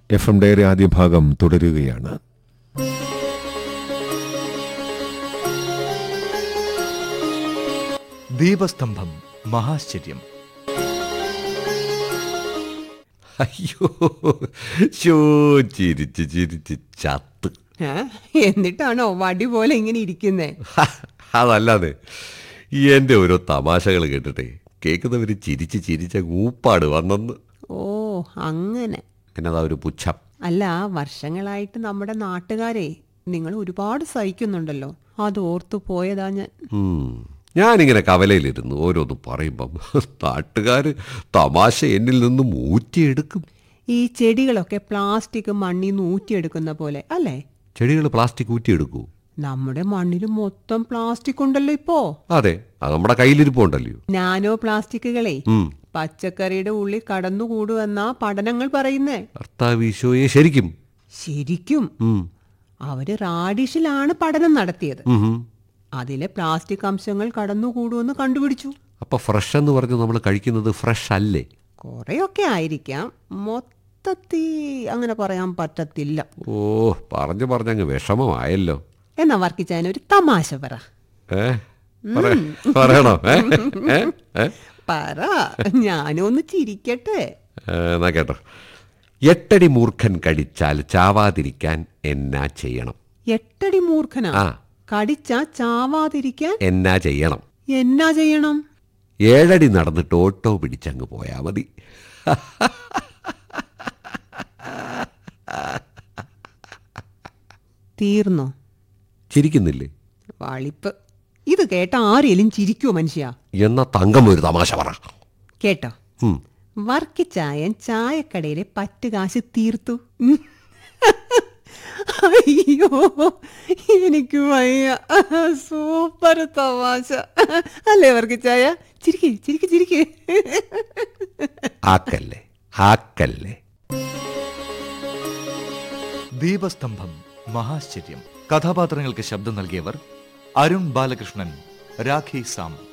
F M diary ആദ്യ ഭാഗം തുടരുകയാണ് ദീപസ്തംഭം മഹാശ്ചര്യം അയ്യോ ശോ ചിരിച്ച് ചിരിച്ച് ചത്ത് ഏ? എന്നിട്ടാണോ വടി പോലെ ഇങ്ങനെ ഇരിക്കുന്നേ ഹ, അതല്ലാതെ എൻ്റെ ഓരോ തമാശകൾ കേട്ടിട്ടേ കേൾക്കുന്നവർ ചിരിച്ച് ചിരിച്ച ഊപ്പാട് വന്നെന്ന് ഓ അങ്ങനെ എന്നതാ ഒരു പുച്ഛം അല്ല വർഷങ്ങളായിട്ട് നമ്മുടെ നാട്ടുകാരെ നിങ്ങൾ ഒരുപാട് സഹിക്കുന്നുണ്ടല്ലോ അത് ഓർത്തു പോയതാ ഞാൻ ഉം. ഞാനിങ്ങനെ കവലയിലിരുന്നു ഓരോന്ന് പറയുമ്പം നാട്ടുകാർ തമാശ എന്നിൽ നിന്നും ഊറ്റിയെടുക്കും ഈ ചെടികളൊക്കെ പ്ലാസ്റ്റിക് മണ്ണിൽ നിന്ന് ഊറ്റിയെടുക്കുന്ന പോലെ അല്ലേ ചെടികൾ പ്ലാസ്റ്റിക് ഊറ്റിയെടുക്കൂ നമ്മുടെ മണ്ണിൽ മൊത്തം പ്ലാസ്റ്റിക് ഉണ്ടല്ലോ ഇപ്പോ അതെ അത് നമ്മുടെ കയ്യിലിരിപ്പുണ്ടല്ലോ നാനോ പ്ലാസ്റ്റിക്കുകളെ ഉം. പച്ചക്കറിയുടെ ഉള്ളിൽ കടന്നുകൂടുവെന്നാ പഠനങ്ങൾ പറയുന്നേ കർത്താവ് ഈശോയെ ശരിക്കും ശരിക്കും ഉം. അവര് റാഡിഷിലാണ് പഠനം നടത്തിയത് ഉം ഉം. അതിലെ പ്ലാസ്റ്റിക് അംശങ്ങൾ കടന്നുകൂടുമെന്ന് കണ്ടുപിടിച്ചു അപ്പൊ ഫ്രഷ് എന്ന് പറഞ്ഞ് നമ്മൾ കഴിക്കുന്നത് ഫ്രഷ് അല്ലേ കുറെയൊക്കെ ആയിരിക്കാം മൊത്തത്തിൽ അങ്ങനെ പറയാൻ പറ്റത്തില്ല ഓ പറഞ്ഞു പറഞ്ഞങ്ങ് വിഷമമായല്ലോ എന്നാ വർക്കിച്ചാൻ ഒരു തമാശ പറ ഏ പറ- പറയണോ ഏ? ഏ? ഏ? പറ ഞാനും ഒന്ന് ചിരിക്കട്ടെ ഏ, എന്നാ കേട്ടോ എട്ടടി മൂർഖൻ കടിച്ചാൽ ചാവാതിരിക്കാൻ എന്നാ ചെയ്യണം എട്ടടി മൂർഖനാ ആ. കടിച്ചാ ചാവാതിരിക്കാൻ എന്നാ ചെയ്യണം എന്നാ ചെയ്യണം ഏഴടി നടന്നിട്ട് ഓട്ടോ പിടിച്ചങ്ങ് പോയാ മതി തീർന്നോ ചിരിക്കുന്നില്ലേ വളിപ്പ് ഇത് കേട്ട ആരേലും ചിരിക്കുമോ മനുഷ്യ എന്നാ തങ്കം ഒരു തമാശ പറ കേട്ടോ ഉം. വർക്കിച്ചായൻ ചായക്കടയിലെ പറ്റുകാശ് തീർത്തു ഉം. അയ്യോ എനിക്ക് വയ്യ സൂപ്പർ തമാശ അല്ലേ വർക്കിച്ചായ ചിരിക്ക് ചിരിക്ക് ചിരിക്ക് ആക്കല്ലേ ആക്കല്ലേ ദീപസ്തംഭം മഹാശ്ചര്യം കഥാപാത്രങ്ങൾക്ക് ശബ്ദം നൽകിയവർ അരുൺ ബാലകൃഷ്ണൻ രാഖി സാം